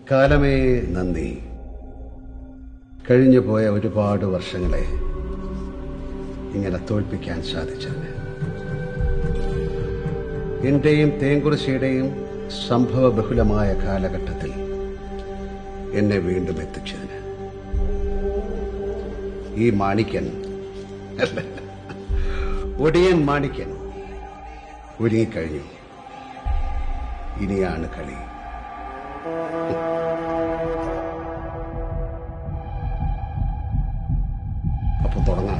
കാലമേ നന്ദി കഴിഞ്ഞുപോയ ഒരുപാട് വർഷങ്ങളെ ഇങ്ങനെ തോൽപ്പിക്കാൻ സാധിച്ചത് എന്റെയും തേങ്കുറിശിയുടെയും സംഭവ ബഹുലമായ കാലഘട്ടത്തിൽ എന്നെ വീണ്ടും എത്തിച്ചതിന് ഈ മാണിക്യൻ ഒടിയൻ മാണിക്യൻ ഒരുങ്ങിക്കഴിഞ്ഞു ഇനിയാണ് കളി അപ്പൊ തുടങ്ങാം